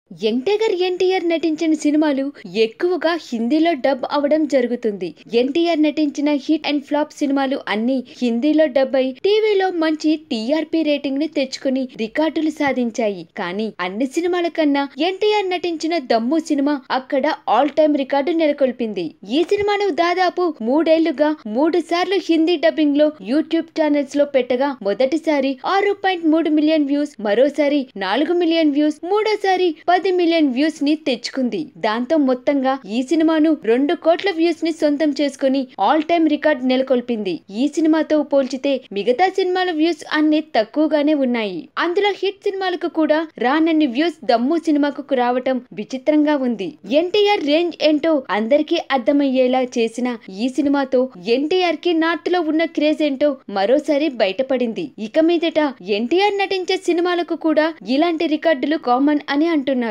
young tiger NTR నటించిన సినిమాలు ఎక్కువగా హిందీలో డబ్ అవడం జరుగుతుంది ఎన్టీఆర్ నటించిన హిట్ అండ్ ఫ్లాప్ సినిమాలు అన్ని హిందీలో డబ్ అయి టీవీలో మంచి టీఆర్పీ రేటింగ్ ని తెచ్చుకుని రికార్డులు సాధించాయి కానీ అన్ని సినిమాల కన్నా ఎన్టీఆర్ నటించిన దమ్ము సినిమా అక్కడ ఆల్ టైమ్ రికార్డు నెలకొల్పింది ఈ సినిమాను దాదాపు మూడేళ్లుగా మూడు సార్లు హిందీ డబ్బింగ్ లో యూట్యూబ్ ఛానల్స్ లో పెట్టగా మొదటిసారి ఆరు పాయింట్ మూడు మిలియన్ వ్యూస్ మరోసారి నాలుగు మిలియన్ వ్యూస్ మూడోసారి పది మిలియన్ వ్యూస్ ని తెచ్చుకుంది దాంతో మొత్తంగా ఈ సినిమాను రెండు కోట్ల వ్యూస్ ని సొంతం చేసుకుని ఆల్ టైమ్ రికార్డ్ నెలకొల్పింది ఈ సినిమాతో పోల్చితే మిగతా సినిమాల వ్యూస్ అన్ని తక్కువగానే ఉన్నాయి అందులో హిట్ సినిమాలకు కూడా రానన్ని వ్యూస్ దమ్ము సినిమాకు రావటం విచిత్రంగా ఉంది ఎన్టీఆర్ రేంజ్ ఏంటో అందరికీ అర్థమయ్యేలా చేసిన ఈ సినిమాతో ఎన్టీఆర్ కి నార్త్ లో ఉన్న క్రేజ్ ఏంటో మరోసారి బయటపడింది ఇక మీదట ఎన్టీఆర్ నటించే సినిమాలకు కూడా ఇలాంటి రికార్డులు కామన్ అని అంటున్నారు